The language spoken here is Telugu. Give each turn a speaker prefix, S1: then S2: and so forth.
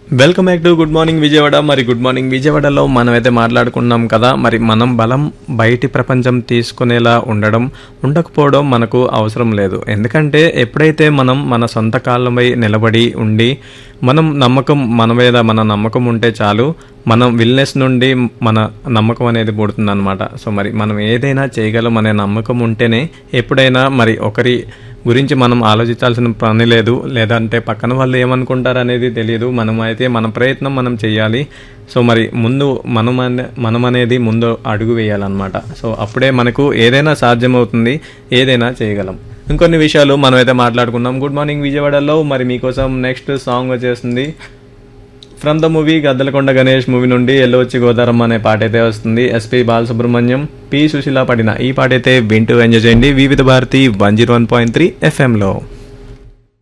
S1: welcome back to good morning Vijayawada మరి గుడ్ మార్నింగ్ విజయవాడలో మనమైతే మాట్లాడుకున్నాం కదా మరి మనం బలం బయటి ప్రపంచం తీసుకునేలా ఉండడం ఉండకపోవడం మనకు అవసరం లేదు ఎందుకంటే ఎప్పుడైతే మనం మన సొంత కాళ్ళపై నిలబడి ఉండి మనం నమ్మకం మన మీద మన నమ్మకం ఉంటే చాలు మనం విల్నెస్ నుండి మన నమ్మకం అనేది పుడుతుంది అనమాట సో మరి మనం ఏదైనా చేయగలం అనే నమ్మకం ఉంటేనే ఎప్పుడైనా మరి ఒకరి గురించి మనం ఆలోచించాల్సిన పని లేదు లేదంటే పక్కన వాళ్ళు ఏమనుకుంటారు అనేది తెలియదు మనం అయితే మన ప్రయత్నం మనం చేయాలి సో మరి ముందు మనం అనే మనం అనేది ముందు అడుగు వేయాలన్నమాట సో అప్పుడే మనకు ఏదైనా సాధ్యమవుతుంది ఏదైనా చేయగలం ఇంకొన్ని విషయాలు మనం అయితే మాట్లాడుకున్నాం గుడ్ మార్నింగ్ విజయవాడలో మరి మీకోసం నెక్స్ట్ సాంగ్ వచ్చేస్తుంది from the movie Gaddalakonda Ganesh movie నుండి ఎల్లవచ్చి గోదారమ్మ అనే పాట అయితే వస్తుంది ఎస్పి బాలసుబ్రహ్మణ్యం పి సుశీల పడిన ఈ పాట అయితే వింటూ ఎంజాయ్ చేయండి Vividh Bharati one zero one point three ఎఫ్ఎంలో